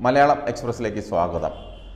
മലയാളം എക്സ്പ്രസിലേക്ക് സ്വാഗതം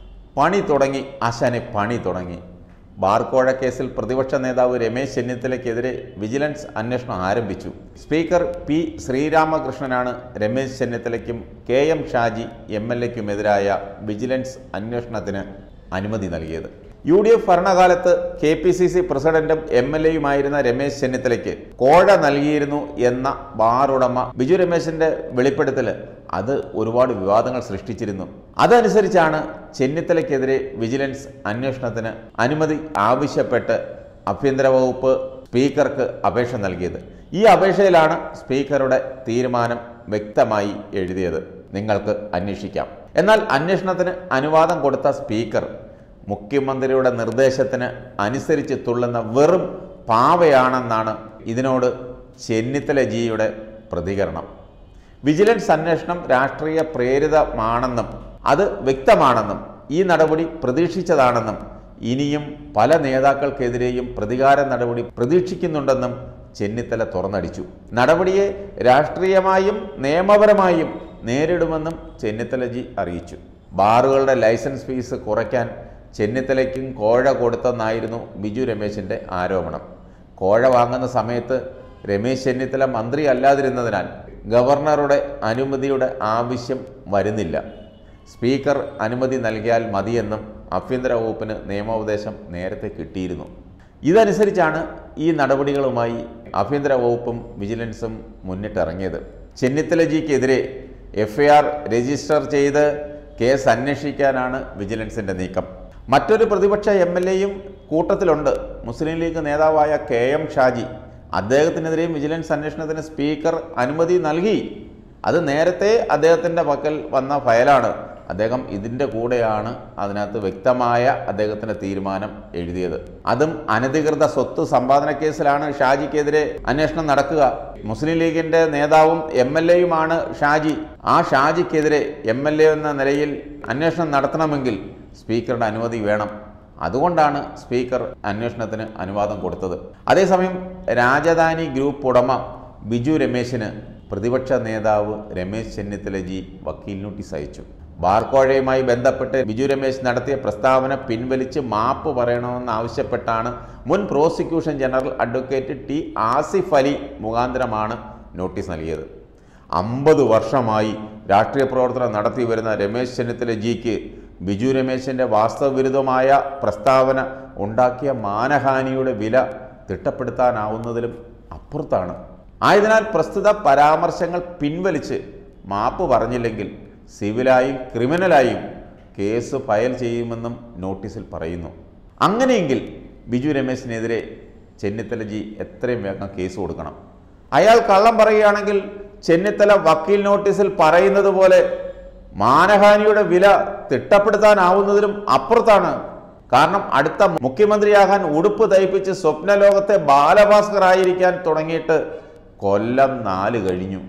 പണി തുടങ്ങി ആശാനെ പണി തുടങ്ങി ബാർക്കോഴ കേസിൽ പ്രതിപക്ഷ നേതാവ് രമേശ് ചെന്നിത്തലയ്ക്കെതിരെ വിജിലൻസ് അന്വേഷണം ആരംഭിച്ചു സ്പീക്കർ പി ശ്രീരാമകൃഷ്ണനാണ് രമേശ് ചെന്നിത്തലയ്ക്കും K M Shaji M L എക്കുമെതിരായ വിജിലൻസ് അന്വേഷണത്തിന് അനുമതി നൽകിയത് യു ഡി എഫ് ഭരണകാലത്ത് കെ പി സി സി പ്രസിഡന്റും എം എൽ എയുമായിരുന്ന രമേശ് ചെന്നിത്തലയ്ക്ക് കോഴ നൽകിയിരുന്നു എന്ന ബാറുടമ ബിജു രമേശിന്റെ വെളിപ്പെടുത്തൽ അത് ഒരുപാട് വിവാദങ്ങൾ സൃഷ്ടിച്ചിരുന്നു അതനുസരിച്ചാണ് ചെന്നിത്തലയ്ക്കെതിരെ വിജിലൻസ് അന്വേഷണത്തിന് അനുമതി ആവശ്യപ്പെട്ട് ആഭ്യന്തര വകുപ്പ് സ്പീക്കർക്ക് അപേക്ഷ നൽകിയത് ഈ അപേക്ഷയിലാണ് സ്പീക്കറുടെ തീരുമാനം വ്യക്തമായി എഴുതിയത് നിങ്ങൾക്ക് അന്വേഷിക്കാം എന്നാൽ അന്വേഷണത്തിന് അനുവാദം കൊടുത്ത സ്പീക്കർ മുഖ്യമന്ത്രിയുടെ നിർദ്ദേശത്തിന് അനുസരിച്ച് തുള്ളുന്ന വെറും പാവയാണെന്നാണ് ഇതിനോട് ചെന്നിത്തല ജിയുടെ പ്രതികരണം വിജിലൻസ് അന്വേഷണം രാഷ്ട്രീയ പ്രേരിതമാണെന്നും അത് വ്യക്തമാണെന്നും ഈ നടപടി പ്രതീക്ഷിച്ചതാണെന്നും ഇനിയും പല നേതാക്കൾക്കെതിരെയും പ്രതികാര നടപടി പ്രതീക്ഷിക്കുന്നുണ്ടെന്നും ചെന്നിത്തല തുറന്നടിച്ചു നടപടിയെ രാഷ്ട്രീയമായും നിയമപരമായും നേരിടുമെന്നും ചെന്നിത്തലജി അറിയിച്ചു ബാറുകളുടെ ലൈസൻസ് ഫീസ് കുറയ്ക്കാൻ ചെന്നിത്തലയ്ക്കും കോഴ കൊടുത്തെന്നായിരുന്നു ബിജു രമേശിൻ്റെ ആരോപണം കോഴ വാങ്ങുന്ന സമയത്ത് രമേശ് ചെന്നിത്തല മന്ത്രി അല്ലാതിരുന്നതിനാൽ ഗവർണറുടെ അനുമതിയുടെ ആവശ്യം വരുന്നില്ല സ്പീക്കർ അനുമതി നൽകിയാൽ മതിയെന്നും ആഭ്യന്തര വകുപ്പിന് നിയമോപദേശം നേരത്തെ കിട്ടിയിരുന്നു ഇതനുസരിച്ചാണ് ഈ നടപടികളുമായി ആഭ്യന്തര വകുപ്പും വിജിലൻസും മുന്നിട്ടിറങ്ങിയത് ചെന്നിത്തലജിക്കെതിരെ എഫ്ഐആർ രജിസ്റ്റർ ചെയ്ത് കേസ് അന്വേഷിക്കാനാണ് വിജിലൻസിന്റെ നീക്കം മറ്റൊരു പ്രതിപക്ഷ എം എൽ എയും കൂട്ടത്തിലുണ്ട് മുസ്ലിം ലീഗ് നേതാവായ കെ എം ഷാജി അദ്ദേഹത്തിനെതിരെയും വിജിലൻസ് അന്വേഷണത്തിന് സ്പീക്കർ അനുമതി നൽകി അത് നേരത്തെ അദ്ദേഹത്തിൻ്റെ പക്കൽ വന്ന ഫയലാണ് അദ്ദേഹം ഇതിൻ്റെ കൂടെയാണ് അതിനകത്ത് വ്യക്തമായ അദ്ദേഹത്തിൻ്റെ തീരുമാനം എഴുതിയത് അതും അനധികൃത സ്വത്ത് സമ്പാദന കേസിലാണ് ഷാജിക്കെതിരെ അന്വേഷണം നടക്കുക മുസ്ലിം ലീഗിൻ്റെ നേതാവും എം എൽ എയുമാണ് ഷാജി ആ ഷാജിക്കെതിരെ എം എൽ എ എന്ന നിലയിൽ അന്വേഷണം നടത്തണമെങ്കിൽ സ്പീക്കറുടെ അനുമതി വേണം അതുകൊണ്ടാണ് സ്പീക്കർ അന്വേഷണത്തിന് അനുവാദം കൊടുത്തത് അതേസമയം രാജധാനി ഗ്രൂപ്പ് ഉടമ ബിജു രമേശിന് പ്രതിപക്ഷ നേതാവ് രമേശ് ചെന്നിത്തലജി വക്കീൽ നോട്ടീസ് അയച്ചു ബാർക്കോഴയുമായി ബന്ധപ്പെട്ട് ബിജു രമേശ് നടത്തിയ പ്രസ്താവന പിൻവലിച്ച് മാപ്പ് പറയണമെന്ന് ആവശ്യപ്പെട്ടാണ് മുൻ prosecution general advocate T Asif Ali മുഖാന്തരമാണ് നോട്ടീസ് നൽകിയത് അമ്പത് വർഷമായി രാഷ്ട്രീയ പ്രവർത്തനം നടത്തി വരുന്ന രമേശ് ചെന്നിത്തല ജിക്ക് ബിജു രമേശിൻ്റെ വാസ്തവവിരുദ്ധമായ പ്രസ്താവന ഉണ്ടാക്കിയ മാനഹാനിയുടെ വില തിട്ടപ്പെടുത്താനാവുന്നതിലും അപ്പുറത്താണ് ആയതിനാൽ പ്രസ്തുത പരാമർശങ്ങൾ പിൻവലിച്ച് മാപ്പ് പറഞ്ഞില്ലെങ്കിൽ സിവിലായും ക്രിമിനലായും കേസ് ഫയൽ ചെയ്യുമെന്നും നോട്ടീസിൽ പറയുന്നു അങ്ങനെയെങ്കിൽ ബിജു രമേശിനെതിരെ ചെന്നിത്തല ജി എത്രയും വേഗം കേസ് കൊടുക്കണം അയാൾ കള്ളം പറയുകയാണെങ്കിൽ ചെന്നിത്തല വക്കീൽ നോട്ടീസിൽ പറയുന്നത് പോലെ മാനഹാനിയുടെ വില തിട്ടപ്പെടുത്താനാവുന്നതിലും അപ്പുറത്താണ് കാരണം അടുത്ത മുഖ്യമന്ത്രിയാകാൻ ഉടുപ്പ് തയ്പ്പിച്ച് സ്വപ്നലോകത്തെ ബാലഭാസ്കർ ആയിരിക്കാൻ തുടങ്ങിയിട്ട് കൊല്ലം നാല് കഴിഞ്ഞു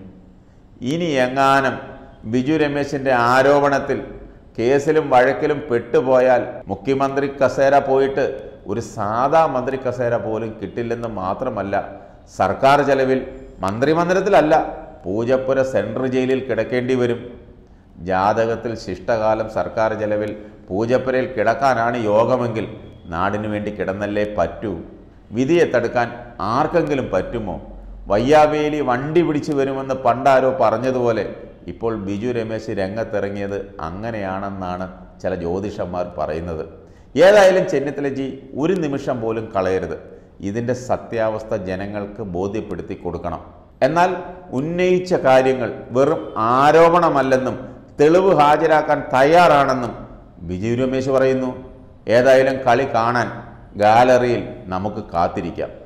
ഇനി എങ്ങാനും ബിജു രമേശിന്റെ ആരോപണത്തിൽ കേസിലും വഴക്കിലും പെട്ടുപോയാൽ മുഖ്യമന്ത്രി കസേര പോയിട്ട് ഒരു സാധാ മന്ത്രി കസേര പോലും കിട്ടില്ലെന്ന് മാത്രമല്ല സർക്കാർ ചെലവിൽ മന്ത്രിമന്ദിരത്തിലല്ല പൂജപ്പുര സെൻട്രൽ ജയിലിൽ കിടക്കേണ്ടി വരും ജാതകത്തിൽ ശിഷ്ടകാലം സർക്കാർ ചെലവിൽ പൂജപ്പുരയിൽ കിടക്കാനാണ് യോഗമെങ്കിൽ നാടിനു വേണ്ടി കിടന്നല്ലേ പറ്റൂ വിധിയെ തടുക്കാൻ ആർക്കെങ്കിലും പറ്റുമോ വയ്യാവേലി വണ്ടി പിടിച്ചു വരുമെന്ന് പണ്ടാരോ പറഞ്ഞതുപോലെ ഇപ്പോൾ ബിജു രമേശ് രംഗത്തിറങ്ങിയത് അങ്ങനെയാണെന്നാണ് ചില ജ്യോതിഷന്മാർ പറയുന്നത് ഏതായാലും ചെന്നിത്തലജി ഒരു നിമിഷം പോലും കളയരുത് ഇതിൻ്റെ സത്യാവസ്ഥ ജനങ്ങൾക്ക് ബോധ്യപ്പെടുത്തി കൊടുക്കണം എന്നാൽ ഉന്നയിച്ച കാര്യങ്ങൾ വെറും ആരോപണമല്ലെന്നും തെളിവ് ഹാജരാക്കാൻ തയ്യാറാണെന്നും ബിജു രമേശ് പറയുന്നു ഏതായാലും കളി കാണാൻ ഗാലറിയിൽ നമുക്ക് കാത്തിരിക്കാം